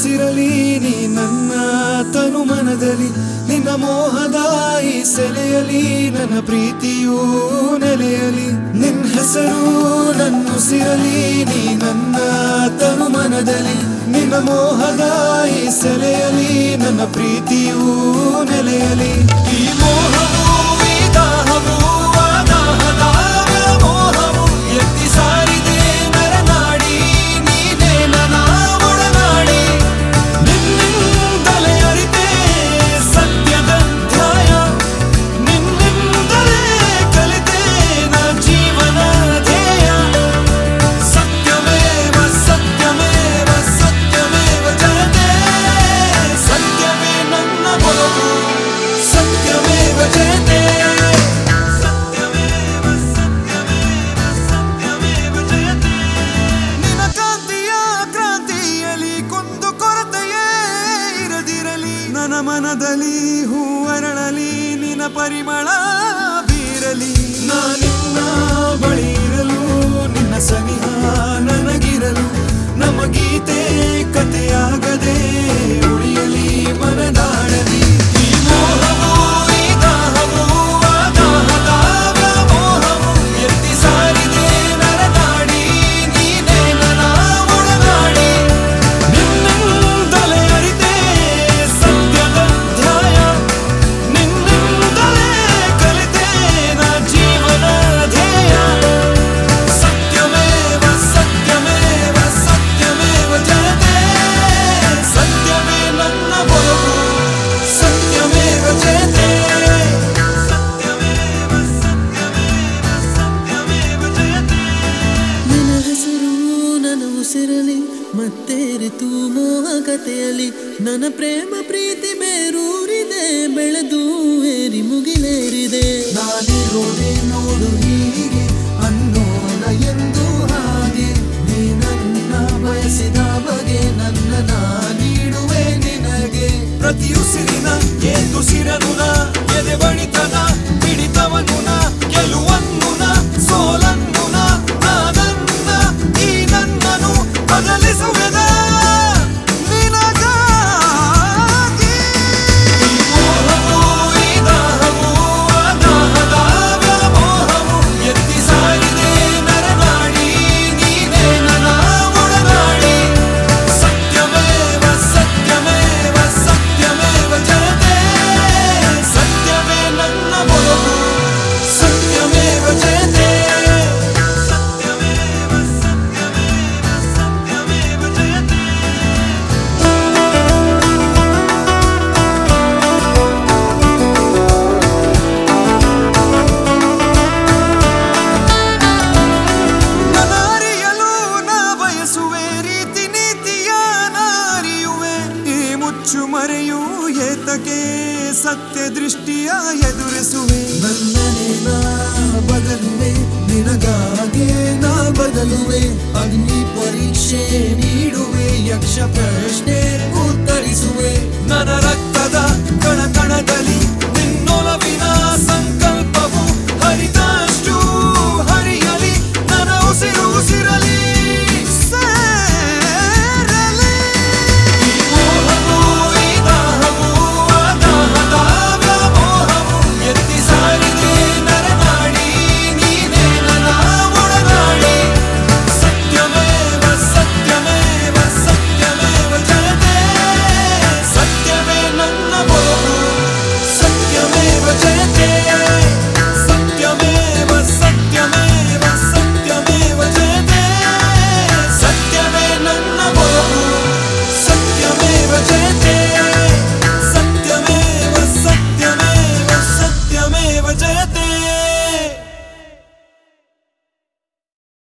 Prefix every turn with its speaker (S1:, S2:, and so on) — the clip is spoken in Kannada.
S1: ಉಸಿರಲಿ ನೀ ನನ್ನ ತನು ಮನದಲ್ಲಿ ನಿನ್ನ ಮೋಹದ ಈ ಸೆಲೆಯಲಿ ನನ್ನ ಪ್ರೀತಿಯೂ ನೆಲೆಯಲಿ ನಿನ್ನ ಹೆಸರು ನನ್ನ ಉಸಿರಲಿ ನೀ ನನ್ನ ತನು ಮನದಲ್ಲಿ ನಿನ್ನ ಮೋಹದ ಈ ಸೆಲೆಯಲಿ ನನ್ನ ಪ್ರೀತಿಯೂ ನೆಲೆಯಲಿ ಈ ಮೋಹವು ಈ ದಾಹವು ಆ ದಾಹದ ವ್ಯಾಮೋಹವು ಎತ್ತಿ ಸಾರಿದೆ ನರನಾಡಿ ನೀನೇ ನನ್ನ ಒಡನಾಡಿ ನಿನ್ನಿಂದಲೇ ಅರಿತೆ ಸತ್ಯದ ಧ್ಯಾಯ ನಿನ್ನಿಂದಲೇ ಕಲಿತೆ ನ ಜೀವನ ಧ್ಯೇಯ ಸತ್ಯಮೇವ ಸತ್ಯಮೇವ ಸತ್ಯಮೇವ ಜಯತೆ ಸತ್ಯವೇ ನನ್ನ ಬದುಕು ಸತ್ಯಮೇವ ಜಯತೆ ಸತ್ಯಮೇವ ಸತ್ಯಮೇವ ಸತ್ಯಮೇವ ಜಯತೆ ನಿನ್ನ ಕಾಂತಿಯ ಕ್ರಾಂತಿಯಲಿ ಕುಂದು ಕೊರತೆಯೇ ಇರದಿರಲಿ ನನ್ನ ಮನದಲ್ಲಿ ಹೂವರಳಲಿ ನಿನ್ನ ಪರಿಮಳ ಬೀರಲಿ ನಾನಿನ್ನ ಬಳಿ ಇರಲು ನಿನ್ನ ಸನಿಹ ನನಗಿರಲು ನಮ್ಮ ಗೀತೆ ಕಥೆಯಾಗದೆ ಉಳಿಯಲಿ ಮನದಾಡಲಿ ಈ ಮೋಹವು ಈ ದಾಹವು ಆ ದಾಹದ ವ್ಯಾಮೋಹವು ಎತ್ತಿ ಸಾರಿದೆ ನರನಾಡಿ ನೀನೇ ನನ್ನ ಒಡನಾಡಿ ನಿನ್ನಿಂದಲೇ ಅರಿತೆ ಸತ್ಯದ ಧ್ಯಾಯ ನಿನ್ನಿಂದಲೇ ಕಲಿತೆ ನ ಜೀವನ ಧ್ಯೇಯ ಸತ್ಯಮೇವ ಸತ್ಯಮೇವ ಸತ್ಯಮೇವ ಜಯತೆ ಸತ್ಯವೇ ನನ್ನ ಬದುಕು ಸತ್ಯಮೇವ ಜಯತೆ ಸತ್ಯಮೇವ ಸತ್ಯಮೇವ ಸತ್ಯಮೇವ ಜಯತೆ
S2: ನಿನ್ನ ಹೆಸರು ನನ್ನ ಉಸಿರಲಿ ಮತ್ತೇರಿತು ಮೋಹಕತೆಯಲ್ಲಿ ನನ್ನ ಪ್ರೇಮ ಪ್ರೀತಿ ಬೇರೂರಿದೆ ಬೆಳೆದು ಏರಿ ಮುಗಿಲೇರಿದೆ
S1: ನಾನಿರೋದೆ ನೋಡು ಹೀಗೆ ಅನ್ನೋಣ ಎಂದು ಹಾಗೆ ನೀ ನನ್ನ ಬಯಸಿದ ಬಗೆ ನನ್ನ ನಾ ನೀಡುವೆ ನಿನಗೆ ಪ್ರತಿ ಉಸಿರಿನ ಏತುಸಿರನು ನಾ ಎದೆ ಬಡಿತನ ಹಿಡಿತವನು ನಾ ಗೆಲುವನ್ನು ನಾ ಸೋಲನ್ನು ನಾ ನಾನನ್ನ ಈ ನನ್ನನು ಬದಲಿಸುವೆದ ನಿನಗಾಗಿ ಈ ಮೋಹವು ಈ ದಾಹವು ಆ ದಾಹದ ವ್ಯಾಮೋಹವು ಎತ್ತಿ ಸಾರಿದೆ ನರನಾಡಿ ನೀನೇ ನನ್ನ ಒಡನಾಡಿ ಸತ್ಯಮೇವ ಸತ್ಯಮೇವ ಸತ್ಯಮೇವ ಜಯತೆ ಸತ್ಯವೇ ನನ್ನ ಬದುಕು ಸತ್ಯಮೇವ ಜಯತೆ ಸತ್ಯಮೇವ ಸತ್ಯಮೇವ ಸತ್ಯಮೇವ ಜಯತೆ ನಾರಿಯಲು ನಾ ಬಯಸುವೆ ರೀತಿ ನೀತಿಯ ನಾರಿಯುವೆ ಈ ಮುಚ್ಚು ಮರೆಯು ಏತಕ್ಕೆ ಸತ್ಯ ದೃಷ್ಟಿಯ ಎದುರಿಸುವೆ ನನ್ನನೆ ನಾ ಬದಲುವೆ ನಿನಗಾಗೆ ನಾ ಬದಲುವೆ ಅಗ್ನಿ ಪರೀಕ್ಷೆ ನೀಡುವೆ ಯಕ್ಷ ಪ್ರಶ್ನೆ ಉತ್ತರಿಸುವೆ ನನ್ನ ರಕ್ತ